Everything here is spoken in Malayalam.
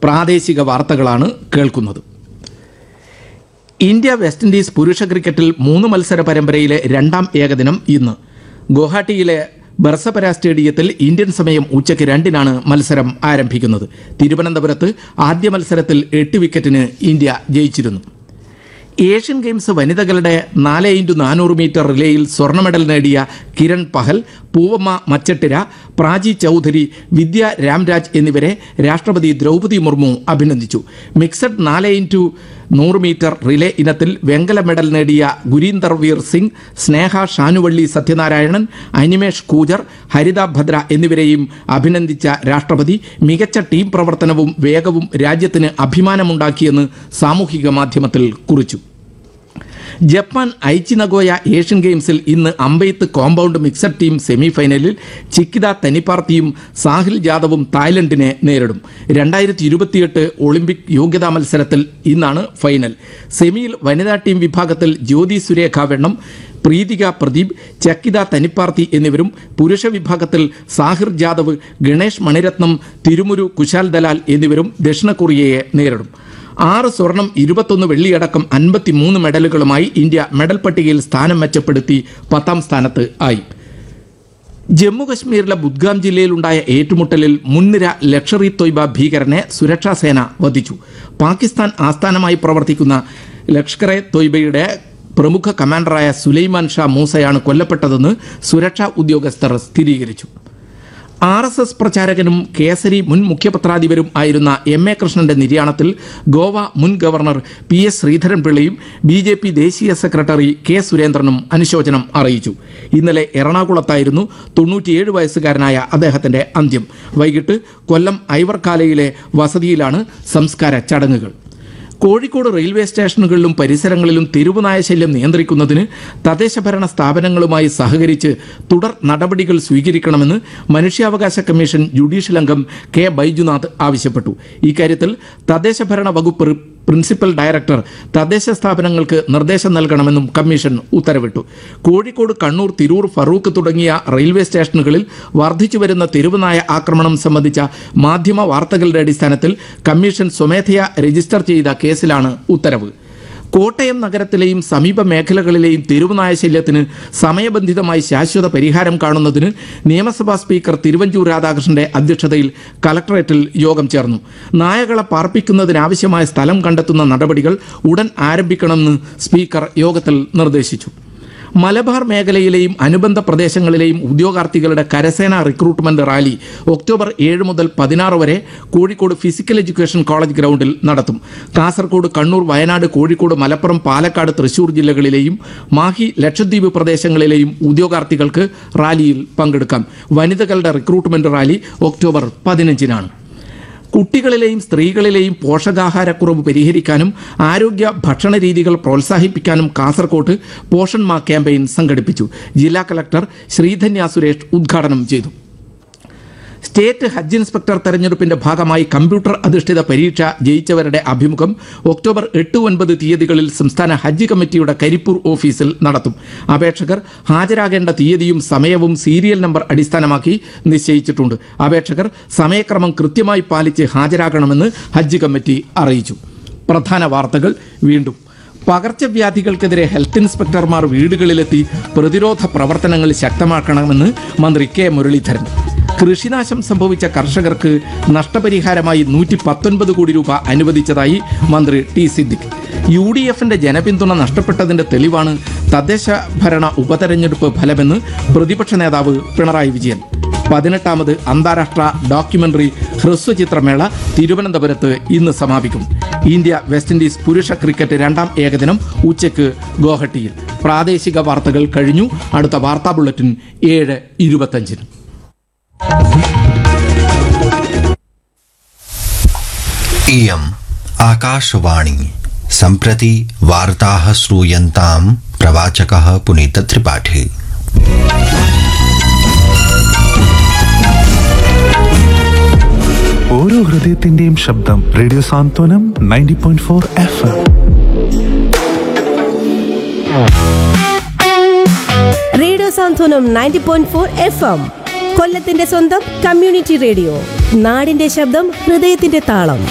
പ്രാദേശിക വാർത്തകളാണ് കേൾക്കുന്നത് ഇന്ത്യ വെസ്റ്റ് ഇൻഡീസ് പുരുഷ ക്രിക്കറ്റിൽ മൂന്ന് മത്സര പരമ്പരയിലെ രണ്ടാം ഏകദിനം ഇന്ന് ഗുവാഹട്ടിയിലെ ബർസപര സ്റ്റേഡിയത്തിൽ ഇന്ത്യൻ സമയം ഉച്ചയ്ക്ക് രണ്ടിനാണ് മത്സരം ആരംഭിക്കുന്നത് തിരുവനന്തപുരത്ത് ആദ്യ മത്സരത്തിൽ എട്ട് വിക്കറ്റിന് ഇന്ത്യ ജയിച്ചിരുന്നു ഏഷ്യൻ ഗെയിംസ് വനിതകളുടെ നാല് ഇൻറ്റു നാനൂറ് മീറ്റർ റിലേയിൽ സ്വർണ്ണ മെഡൽ നേടിയ കിരൺ പഹൽ പൂവമ്മ മച്ചട്ടിര പ്രാചി ചൗധരി വിദ്യ രാംരാജ് എന്നിവരെ രാഷ്ട്രപതി ദ്രൗപദി മുർമു അഭിനന്ദിച്ചു മിക്സഡ് നാല് ഇൻറ്റു നൂറ് മീറ്റർ റിലേ ഇനത്തിൽ വെങ്കല മെഡൽ നേടിയ ഗുരീന്ദർ വീർ സിംഗ് സ്നേഹ ഷാനുവള്ളി സത്യനാരായണൻ അനിമേഷ് കൂജർ ഹരിത ഭദ്ര എന്നിവരെയും അഭിനന്ദിച്ച രാഷ്ട്രപതി മികച്ച ടീം പ്രവർത്തനവും വേഗവും രാജ്യത്തിന് അഭിമാനമുണ്ടാക്കിയെന്ന് സാമൂഹിക മാധ്യമത്തിൽ കുറിച്ചു ജപ്പാൻ ഐച്ചി നഗോയ ഏഷ്യൻ ഗെയിംസിൽ ഇന്ന് അമ്പെയ്ത്ത് കോമ്പൗണ്ട് മിക്സഡ് ടീം സെമിഫൈനലിൽ ചിക്കിത തനിപ്പാർത്തിയും സാഹിൽ ജാദവും തായ്ലൻഡിനെ നേരിടും രണ്ടായിരത്തി ഇരുപത്തിയെട്ട് ഒളിമ്പിക് യോഗ്യതാ മത്സരത്തിൽ ഇന്നാണ് ഫൈനൽ സെമിയിൽ വനിതാ ടീം വിഭാഗത്തിൽ ജ്യോതി സുരേഖ വെണ്ണം പ്രീതിക പ്രദീപ് ചക്കിത തനിപ്പാർത്തി എന്നിവരും പുരുഷ വിഭാഗത്തിൽ സാഹിർ ജാദവ് ഗണേഷ് മണിരത്നം തിരുമുരു കുശാൽ ദലാൽ എന്നിവരും ദക്ഷിണ കൊറിയയെ നേരിടും ആറ് സ്വർണം ഇരുപത്തൊന്ന് വെള്ളിയടക്കം അൻപത്തിമൂന്ന് മെഡലുകളുമായി ഇന്ത്യ മെഡൽ പട്ടികയിൽ സ്ഥാനം മെച്ചപ്പെടുത്തി പത്താം സ്ഥാനത്ത് ആയി ജമ്മു കശ്മീരിലെ ബുദ്ഗാം ജില്ലയിലുണ്ടായ ഏറ്റുമുട്ടലിൽ മുൻനിര ലക്ഷറി തൊയ്ബ ഭീകരനെ സുരക്ഷാസേന വധിച്ചു പാകിസ്ഥാൻ ആസ്ഥാനമായി പ്രവർത്തിക്കുന്ന ലഷ്കറെ തൊയ്ബയുടെ പ്രമുഖ കമാൻഡറായ സുലൈമാൻ ഷാ മൂസയാണ് കൊല്ലപ്പെട്ടതെന്ന് സുരക്ഷാ ഉദ്യോഗസ്ഥർ സ്ഥിരീകരിച്ചു ആർ എസ് എസ് പ്രചാരകനും കേസരി മുൻ മുഖ്യപത്രാധിപരും ആയിരുന്ന എം എ കൃഷ്ണന്റെ നിര്യാണത്തിൽ ഗോവ മുൻ ഗവർണർ പി എസ് ശ്രീധരൻപിള്ളയും ബി ജെ പി ദേശീയ സെക്രട്ടറി കെ സുരേന്ദ്രനും അനുശോചനം അറിയിച്ചു ഇന്നലെ എറണാകുളത്തായിരുന്നു തൊണ്ണൂറ്റിയേഴ് വയസ്സുകാരനായ അദ്ദേഹത്തിന്റെ അന്ത്യം വൈകിട്ട് കൊല്ലം ഐവർക്കാലയിലെ വസതിയിലാണ് സംസ്കാര ചടങ്ങുകൾ കോഴിക്കോട് റെയിൽവേ സ്റ്റേഷനുകളിലും പരിസരങ്ങളിലും തെരുവുനായ ശല്യം നിയന്ത്രിക്കുന്നതിന് തദ്ദേശഭരണ സ്ഥാപനങ്ങളുമായി സഹകരിച്ച് തുടർ നടപടികൾ സ്വീകരിക്കണമെന്ന് മനുഷ്യാവകാശ കമ്മീഷൻ ജുഡീഷ്യൽ അംഗം കെ ബൈജുനാഥ് ആവശ്യപ്പെട്ടു ഇക്കാര്യത്തിൽ തദ്ദേശഭരണ വകുപ്പ് റി- പ്രിൻസിപ്പൽ ഡയറക്ടർ തദ്ദേശ സ്ഥാപനങ്ങൾക്ക് നിർദ്ദേശം നൽകണമെന്നും കമ്മീഷൻ ഉത്തരവിട്ടു കോഴിക്കോട് കണ്ണൂർ തിരൂർ ഫറൂഖ് തുടങ്ങിയ റെയിൽവേ സ്റ്റേഷനുകളിൽ വർദ്ധിച്ചുവരുന്ന തെരുവുനായ ആക്രമണം സംബന്ധിച്ച മാധ്യമ വാർത്തകളുടെ അടിസ്ഥാനത്തിൽ കമ്മീഷൻ സ്വമേധയാ രജിസ്റ്റർ ചെയ്ത കേസിലാണ് ഉത്തരവ് കോട്ടയം നഗരത്തിലെയും സമീപ മേഖലകളിലെയും തെരുവുനായ ശല്യത്തിന് സമയബന്ധിതമായി ശാശ്വത പരിഹാരം കാണുന്നതിന് നിയമസഭാ സ്പീക്കർ തിരുവഞ്ചൂർ രാധാകൃഷ്ണന്റെ അധ്യക്ഷതയിൽ കലക്ടറേറ്റിൽ യോഗം ചേർന്നു നായകളെ പാർപ്പിക്കുന്നതിനാവശ്യമായ സ്ഥലം കണ്ടെത്തുന്ന നടപടികൾ ഉടൻ ആരംഭിക്കണമെന്ന് സ്പീക്കർ യോഗത്തിൽ നിർദ്ദേശിച്ചു മലബാർ മേഖലയിലെയും അനുബന്ധ പ്രദേശങ്ങളിലെയും ഉദ്യോഗാർത്ഥികളുടെ കരസേന റിക്രൂട്ട്മെന്റ് റാലി ഒക്ടോബർ ഏഴ് മുതൽ പതിനാറ് വരെ കോഴിക്കോട് ഫിസിക്കൽ എഡ്യൂക്കേഷൻ കോളേജ് ഗ്രൗണ്ടിൽ നടത്തും കാസർഗോഡ് കണ്ണൂർ വയനാട് കോഴിക്കോട് മലപ്പുറം പാലക്കാട് തൃശൂർ ജില്ലകളിലെയും മാഹി ലക്ഷദ്വീപ് പ്രദേശങ്ങളിലെയും ഉദ്യോഗാർത്ഥികൾക്ക് റാലിയിൽ പങ്കെടുക്കാം വനിതകളുടെ റിക്രൂട്ട്മെന്റ് റാലി ഒക്ടോബർ പതിനഞ്ചിനാണ് കുട്ടികളിലെയും സ്ത്രീകളിലെയും പോഷകാഹാരക്കുറവ് പരിഹരിക്കാനും ആരോഗ്യ ഭക്ഷണ രീതികൾ പ്രോത്സാഹിപ്പിക്കാനും കാസർകോട്ട് പോഷൺ മാ ക്യാമ്പയിൻ സംഘടിപ്പിച്ചു ജില്ലാ കളക്ടർ ശ്രീധന്യ സുരേഷ് ഉദ്ഘാടനം ചെയ്തു സ്റ്റേറ്റ് ഹജ്ജ് ഇൻസ്പെക്ടർ തെരഞ്ഞെടുപ്പിന്റെ ഭാഗമായി കമ്പ്യൂട്ടർ അധിഷ്ഠിത പരീക്ഷ ജയിച്ചവരുടെ അഭിമുഖം ഒക്ടോബർ എട്ട് ഒൻപത് തീയതികളിൽ സംസ്ഥാന ഹജ്ജ് കമ്മിറ്റിയുടെ കരിപ്പൂർ ഓഫീസിൽ നടത്തും അപേക്ഷകർ ഹാജരാകേണ്ട തീയതിയും സമയവും സീരിയൽ നമ്പർ അടിസ്ഥാനമാക്കി നിശ്ചയിച്ചിട്ടുണ്ട് അപേക്ഷകർ സമയക്രമം കൃത്യമായി പാലിച്ച് ഹാജരാകണമെന്ന് ഹജ്ജ് കമ്മിറ്റി അറിയിച്ചു പ്രധാന വാർത്തകൾ വീണ്ടും പകർച്ചവ്യാധികൾക്കെതിരെ ഹെൽത്ത് ഇൻസ്പെക്ടർമാർ വീടുകളിലെത്തി പ്രതിരോധ പ്രവർത്തനങ്ങൾ ശക്തമാക്കണമെന്ന് മന്ത്രി കെ മുരളീധരൻ കൃഷിനാശം സംഭവിച്ച കർഷകർക്ക് നഷ്ടപരിഹാരമായി നൂറ്റി പത്തൊൻപത് കോടി രൂപ അനുവദിച്ചതായി മന്ത്രി ടി സിദ്ദിഖ് യു ഡി എഫിന്റെ ജനപിന്തുണ നഷ്ടപ്പെട്ടതിന്റെ തെളിവാണ് തദ്ദേശ ഭരണ ഉപതെരഞ്ഞെടുപ്പ് ഫലമെന്ന് പ്രതിപക്ഷ നേതാവ് പിണറായി വിജയൻ പതിനെട്ടാമത് അന്താരാഷ്ട്ര ഡോക്യുമെന്ററി ഹ്രസ്വചിത്രമേള തിരുവനന്തപുരത്ത് ഇന്ന് സമാപിക്കും ഇന്ത്യ വെസ്റ്റ് ഇൻഡീസ് പുരുഷ ക്രിക്കറ്റ് രണ്ടാം ഏകദിനം ഉച്ചയ്ക്ക് ഗോഹട്ടിയിൽ പ്രാദേശിക വാർത്തകൾ കഴിഞ്ഞു അടുത്ത വാർത്താ ബുള്ളറ്റിൻ ഏഴ് ഇരുപത്തഞ്ചിന് इयम् आकाशवाणी सम्प्रति वार्ताः श्रूयन्ताम् प्रवाचकः पुनीतत्रिपाठी ഓരോ ഹൃദയത്തിന്റെയും ശബ്ദം radio Santhwanam ninety point four F M radio Santhwanam ninety point four F M കൊല്ലത്തിന്റെ സ്വന്തം കമ്മ്യൂണിറ്റി റേഡിയോ നാടിന്റെ ശബ്ദം ഹൃദയത്തിന്റെ താളം